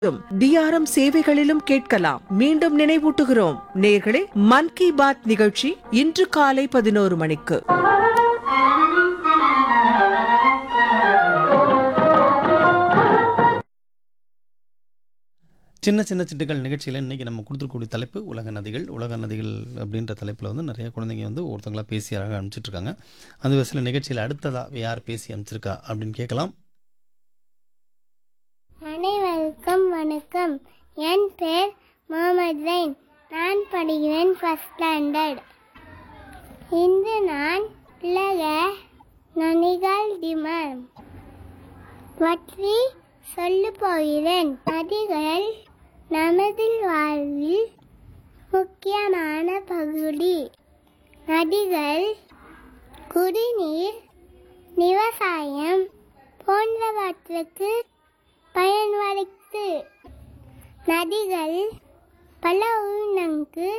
DRM சேவைகளிலும் கேட்கலாம் மீண்டும் நினைவூட்டுகிறோம் நேர்களே மன் கி பாத் நிகழ்ச்சி இன்று காலை பதினோரு மணிக்கு சின்ன சின்ன சிட்டுகள் நிகழ்ச்சியில் இன்றைக்கி நம்ம கொடுத்துருக்கூடிய தலைப்பு உலக நதிகள் உலக நதிகள் அப்படின்ற தலைப்பில் வந்து நிறைய குழந்தைங்க வந்து ஒருத்தங்களா பேசி அழகாக அனுப்பிச்சிட்ருக்காங்க அந்த வயசில் நிகழ்ச்சியில் அடுத்ததாக யார் பேசி அனுப்பிச்சிருக்கா அப்படின்னு கேட்கலாம் அனைவருக்கும் வணக்கம் என் பேர் முகமது ஜெயின் நான் படிக்கிறேன் ஃபர்ஸ்ட் ஸ்டாண்டர்ட் இன்று நான் உலக நதிகள் தினம் பற்றி சொல்ல போகிறேன் நதிகள் நமது வாழ்வில் முக்கியமான பகுதி நதிகள் குடிநீர் விவசாயம் போன்றவற்றுக்கு பயன்படுத்து நதிகள் பல உயிரினங்களுக்கு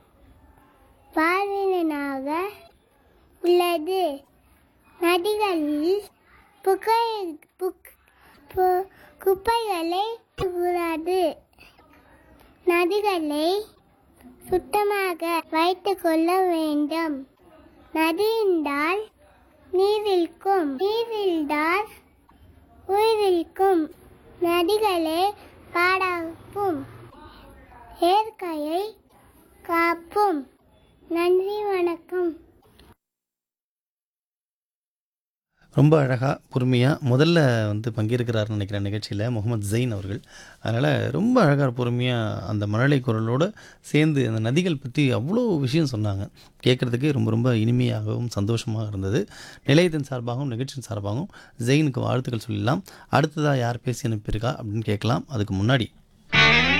வாழ்வினாக உள்ளது நதிகளில் புகை புக்- பு- குப்பைகளை கூடாது நதிகளை சுத்தமாக வைத்துக் கொள்ள வேண்டும் நதி என்றால் நீரிருக்கும் நீரில்தால் உயிரிழக்கும் நதிகளே பாடாப்பும் இயற்கையை காப்பும் நன்றி வணக்கம் ரொம்ப அழகாக பொறுமையாக முதல்ல வந்து பங்கேற்கிறாருன்னு நினைக்கிறேன் நிகழ்ச்சியில் முகமது ஜெயின் அவர்கள் அதனால் ரொம்ப அழகாக பொறுமையாக அந்த மழலை குரலோடு சேர்ந்து அந்த நதிகள் பற்றி அவ்வளோ விஷயம் சொன்னாங்க கேட்குறதுக்கு ரொம்ப ரொம்ப இனிமையாகவும் சந்தோஷமாக இருந்தது நிலையத்தின் சார்பாகவும் நிகழ்ச்சியின் சார்பாகவும் ஜெயினுக்கு வாழ்த்துக்கள் சொல்லலாம் அடுத்ததாக யார் பேசி அனுப்பியிருக்கா அப்படின்னு கேட்கலாம் அதுக்கு முன்னாடி